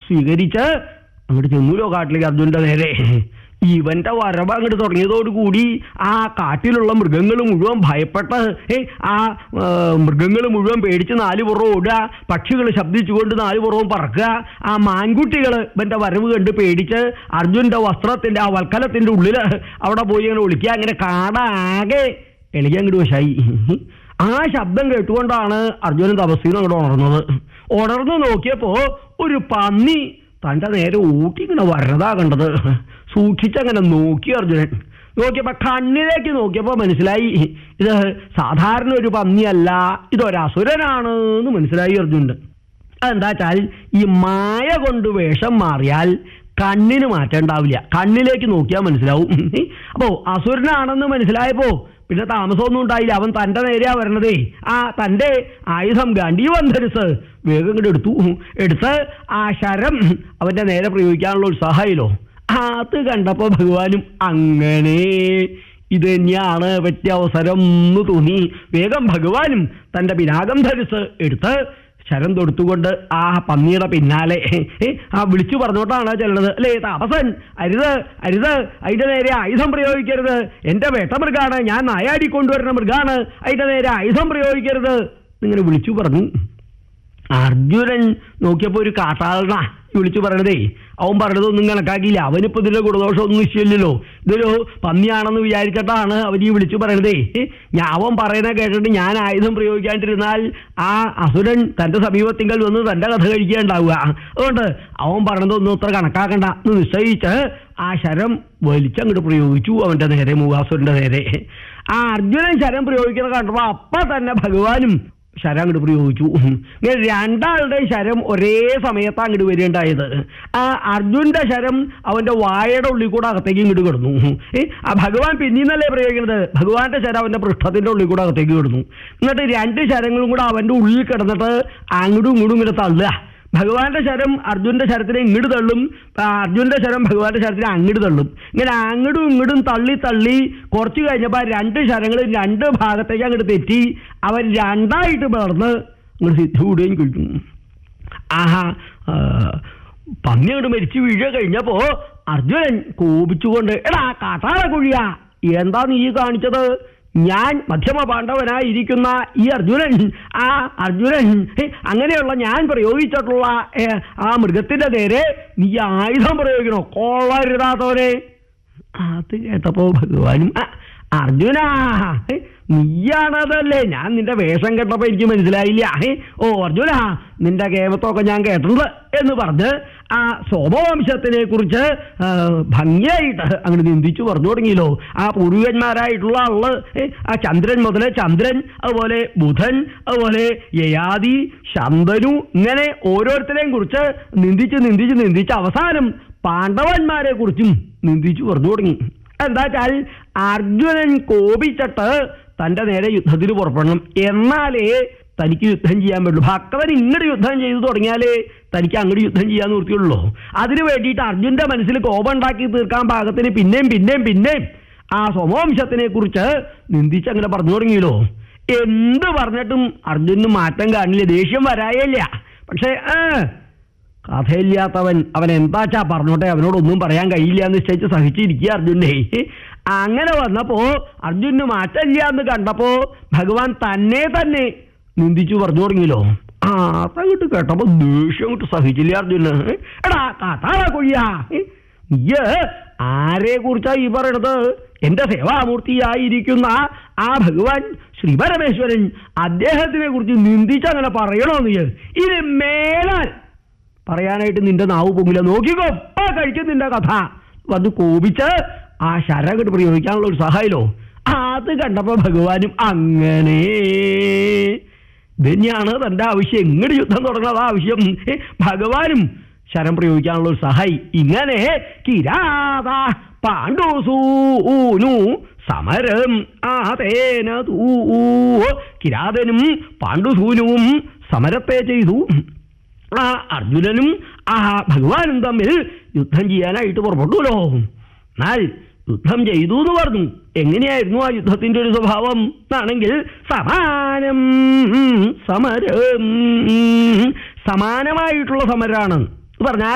സ്വീകരിച്ച് അങ്ങോട്ട് ചെന്നൂലോ കാട്ടിലേക്ക് അർജുനന്റെ നേരെ ഇവന്റെ വരവ് അങ്ങോട്ട് തുടങ്ങിയതോടുകൂടി ആ കാട്ടിലുള്ള മൃഗങ്ങൾ മുഴുവൻ ഭയപ്പെട്ട് ഏ ആ മൃഗങ്ങൾ മുഴുവൻ പേടിച്ച് നാല് പുറവും ഓടുക പക്ഷികൾ ശബ്ദിച്ചുകൊണ്ട് നാല് പുറവും പറക്കുക ആ മാൻകുട്ടികൾ ഇവന്റെ വരവ് കണ്ട് പേടിച്ച് അർജുനന്റെ വസ്ത്രത്തിന്റെ ആ വൽക്കലത്തിന്റെ ഉള്ളില് അവിടെ പോയി അങ്ങനെ ഒളിക്കുക അങ്ങനെ കാടാകെ എളിയാൻ അങ്ങോട്ട് വശായി ആ ശബ്ദം കേട്ടുകൊണ്ടാണ് അർജുനൻ തപസ്സിന്ന് അങ്ങോട്ട് ഉണർന്നത് ഉണർന്ന് നോക്കിയപ്പോ ഒരു പന്നി തന്റെ നേരെ ഊട്ടി ഇങ്ങനെ വരണതാ കണ്ടത് സൂക്ഷിച്ചങ്ങനെ നോക്കി അർജുനൻ നോക്കിയപ്പോ കണ്ണിലേക്ക് നോക്കിയപ്പോ മനസ്സിലായി ഇത് സാധാരണ ഒരു പന്നിയല്ല ഇതൊരസുരനാണ് എന്ന് മനസ്സിലായി അർജുനൻ അതെന്താ വെച്ചാൽ ഈ മായ കൊണ്ട് വേഷം മാറിയാൽ കണ്ണിന് മാറ്റം ഉണ്ടാവില്ല കണ്ണിലേക്ക് നോക്കിയാൽ മനസ്സിലാവും അപ്പോ അസുരനാണെന്ന് മനസ്സിലായപ്പോ പിന്നെ താമസമൊന്നും ഉണ്ടായില്ല അവൻ തന്റെ നേരെയാ വരണതേ ആ തന്റെ ആയുധം ഗാന്ധീവന്ധരിസ് വേഗം ഇങ്ങോട്ട് എടുത്തു എടുത്ത് ആ ശരം അവന്റെ നേരെ പ്രയോഗിക്കാനുള്ള ഉത്സാഹമായില്ലോ അത് കണ്ടപ്പോ ഭഗവാനും അങ്ങനെ ഇത് തന്നെയാണ് പറ്റിയ അവസരം എന്ന് തോന്നി വേഗം ഭഗവാനും തന്റെ പിനാകം ധരിച്ച് എടുത്ത് ശരം തൊടുത്തുകൊണ്ട് ആ പന്നിയുടെ പിന്നാലെ ഏ, ആ വിളിച്ചു പറഞ്ഞോട്ടാണ് ചെല്ലണത് അല്ലേ താപസൻ അരുത് അരുത് അതിന്റെ നേരെ ആയുധം പ്രയോഗിക്കരുത് എന്റെ വേട്ടമൃഗാണ് ഞാൻ നായാടി കൊണ്ടുവരുന്ന മൃഗാണ് അതിന്റെ നേരെ ആയുധം പ്രയോഗിക്കരുത് ഇങ്ങനെ വിളിച്ചു പറഞ്ഞു അർജുനൻ നോക്കിയപ്പോ ഒരു കാട്ടാളനാ ഈ വിളിച്ചു പറയണതേ അവൻ പറഞ്ഞതൊന്നും കണക്കാക്കിയില്ല അവനിപ്പോ ഇതിന്റെ ഗുണദോഷം ഒന്നും ഇഷ്ടമില്ലല്ലോ ഇതൊരു പന്നിയാണെന്ന് വിചാരിച്ചിട്ടാണ് അവൻ ഈ വിളിച്ചു പറയണതേ ഞാൻ അവൻ പറയുന്ന കേട്ടിട്ട് ഞാൻ ആയുധം പ്രയോഗിക്കാണ്ടിരുന്നാൽ ആ അസുരൻ തന്റെ സമീപത്തിങ്കൽ വന്ന് തന്റെ കഥ കഴിക്കുകയുണ്ടാവുക അതുകൊണ്ട് അവൻ പറഞ്ഞതൊന്നും അത്ര കണക്കാക്കണ്ട എന്ന് നിശ്ചയിച്ച് ആ ശരം വലിച്ചങ്ങോട്ട് പ്രയോഗിച്ചു അവന്റെ നേരെ മൂകാസുരന്റെ നേരെ ആ അർജുനൻ ശരം പ്രയോഗിക്കുന്നത് കണ്ടപ്പോ അപ്പൊ തന്നെ ഭഗവാനും ശരം അങ്ങോട്ട് പ്രയോഗിച്ചു ഇങ്ങനെ രണ്ടാളുടെയും ശരം ഒരേ സമയത്താണ് അങ്ങോട്ട് വരികയുണ്ടായത് ആ അർജുന്റെ ശരം അവന്റെ വായയുടെ ഉള്ളിൽ കൂടെ അകത്തേക്ക് ഇങ്ങോട്ട് കിടന്നു ഏ, ആ ഭഗവാൻ പിന്നീന്നല്ലേ പ്രയോഗിക്കുന്നത് ഭഗവാന്റെ ശരം അവന്റെ പൃഷ്ഠത്തിന്റെ ഉള്ളിൽ കൂടെ അകത്തേക്ക് കിടന്നു എന്നിട്ട് രണ്ട് ശരങ്ങളും കൂടെ അവന്റെ ഉള്ളിൽ കിടന്നിട്ട് അങ്ങോട്ടും ഇങ്ങോട്ടും ഇങ്ങനെ തള്ളുക ഭഗവാന്റെ ശരം അർജുന്റെ ശരത്തിനെ ഇങ്ങോട്ട് തള്ളും ആ, അർജുന്റെ ശരം ഭഗവാന്റെ ശരത്തിനെ അങ്ങോട്ട് തള്ളും ഇങ്ങനെ അങ്ങോട്ടും ഇങ്ങോട്ടും തള്ളി തള്ളി കുറച്ച് കഴിഞ്ഞപ്പോൾ ആ രണ്ട് ശരങ്ങളും രണ്ട് ഭാഗത്തേക്ക് അങ്ങോട്ട് തെറ്റി അവൻ രണ്ടായിട്ട് പിളർന്ന് അങ്ങോട്ട് സിദ്ധൂടുകയും കഴിഞ്ഞു ആഹാ ആ, പന്നി അങ്ങോട്ട് മരിച്ചു വീഴുക കഴിഞ്ഞപ്പോ അർജുനൻ കോപിച്ചുകൊണ്ട് എടാ കാട്ടാള കുഴിയ എന്താ നീ കാണിച്ചത് ഞാൻ മധ്യമ പാണ്ഡവനായിരിക്കുന്ന ഈ അർജുനൻ ആ അർജുനൻ ഹേ, അങ്ങനെയുള്ള ഞാൻ പ്രയോഗിച്ചിട്ടുള്ള ഏ, ആ മൃഗത്തിന്റെ നേരെ നീ ആയുധം പ്രയോഗിക്കണോ കൊള്ളരുതാത്തവരെ അത് കേട്ടപ്പോ ഭഗവാനും "ആ, അർജുനാ ഹേ, നീയാണതല്ലേ ഞാൻ നിന്റെ വേഷം കേട്ടപ്പോ എനിക്ക് മനസ്സിലായില്ല ഹേ, ഓ അർജുന നിന്റെ കേമത്തൊക്കെ ഞാൻ കേട്ടിട്ടുണ്ട് എന്ന് പറഞ്ഞ് ആ സോമവംശത്തിനെ കുറിച്ച് ആ, ഭംഗിയായിട്ട് അങ്ങനെ നിന്ദിച്ചു പറഞ്ഞു തുടങ്ങിയല്ലോ ആ പൂർവികന്മാരായിട്ടുള്ള ആള് ഹേ, ആ ചന്ദ്രൻ മുതൽ ചന്ദ്രൻ അതുപോലെ ബുധൻ അതുപോലെ യയാതി ശന്തനു ഇങ്ങനെ ഓരോരുത്തരെയും കുറിച്ച് നിന്ദിച്ച് നിന്ദിച്ച് നിന്ദിച്ച് അവസാനം പാണ്ഡവന്മാരെ കുറിച്ചും നിന്ദിച്ചു പറഞ്ഞു തുടങ്ങി എന്താ വെച്ചാൽ അർജുനൻ കോപിച്ചിട്ട് തന്റെ നേരെ യുദ്ധത്തിന് പുറപ്പെടണം എന്നാലേ തനിക്ക് യുദ്ധം ചെയ്യാൻ പറ്റുള്ളൂ ഭക്തൻ ഇങ്ങോട്ട് യുദ്ധം ചെയ്തു തുടങ്ങിയാലേ തനിക്ക് അങ്ങോട്ട് യുദ്ധം ചെയ്യാൻ നിർത്തിയുള്ളൂ അതിനു വേണ്ടിയിട്ട് അർജുന്റെ മനസ്സിൽ കോപം ഉണ്ടാക്കി തീർക്കാൻ പാകത്തിന് പിന്നെയും പിന്നെയും പിന്നെയും ആ സ്വമവംശത്തിനെ കുറിച്ച് നിന്ദിച്ച് അങ്ങനെ പറഞ്ഞു തുടങ്ങിയല്ലോ എന്ത് പറഞ്ഞിട്ടും അർജുനന് മാറ്റം കാണില്ല ദേഷ്യം വരായില്ല പക്ഷേ ആ കഥയില്ലാത്തവൻ അവൻ എന്താച്ചാ പറഞ്ഞോട്ടെ അവനോടൊന്നും പറയാൻ കഴിയില്ല എന്ന് നിശ്ചയിച്ച് സഹിച്ചിരിക്കുക അർജുനെ അങ്ങനെ വന്നപ്പോ അർജുനന് മാറ്റമില്ല എന്ന് കണ്ടപ്പോ ഭഗവാൻ തന്നെ തന്നെ നിന്ദിച്ചു പറഞ്ഞു തുടങ്ങിയല്ലോ ആ അതങ്ങോട്ട് കേട്ടപ്പോ ദേഷ്യം അങ്ങോട്ട് സഹിച്ചില്ല അർജുന് എടാ കാട്ടാളാ കൊയ്യാ നീ ആരെ കുറിച്ചാ ഈ പറയണത് എന്റെ സേവാമൂർത്തിയായിരിക്കുന്ന ആ ഭഗവാൻ ശ്രീ പരമേശ്വരൻ അദ്ദേഹത്തിനെ കുറിച്ച് നിന്ദിച്ചങ്ങനെ പറയണോ നീ ഇനി മേലാൽ പറയാനായിട്ട് നിന്റെ നാവ് പൊങ്ങില്ല നോക്കിക്കോ ആ കഴിക്കും നിന്റെ കഥ വന്ന് കോപിച്ച് ആ ശരകട്ട് പ്രയോഗിക്കാനുള്ള ഒരു സഹായല്ലോ അത് കണ്ടപ്പോ ഭഗവാനും അങ്ങനെ തന്നെയാണ് തന്റെ ആവശ്യം എങ്ങോട്ട് യുദ്ധം തുടങ്ങുന്നത് ആവശ്യം ഏ, ഭഗവാനും ശരം പ്രയോഗിക്കാനുള്ള ഒരു സഹായി ഇങ്ങനെ കിരാത പാണ്ഡുസൂനു സമരം ആതേന തൂ കിരാതനും പാണ്ഡുസൂനുവും സമരത്തെ ചെയ്തു ആ അർജുനനും ആ ഭഗവാനും തമ്മിൽ യുദ്ധം ചെയ്യാനായിട്ട് പുറപ്പെട്ടുല്ലോ എന്നാൽ യുദ്ധം ചെയ്തു എന്ന് പറഞ്ഞു എങ്ങനെയായിരുന്നു ആ യുദ്ധത്തിന്റെ ഒരു സ്വഭാവം എന്നാണെങ്കിൽ സമാനം സമരം സമാനമായിട്ടുള്ള സമരാണ് പറഞ്ഞാൽ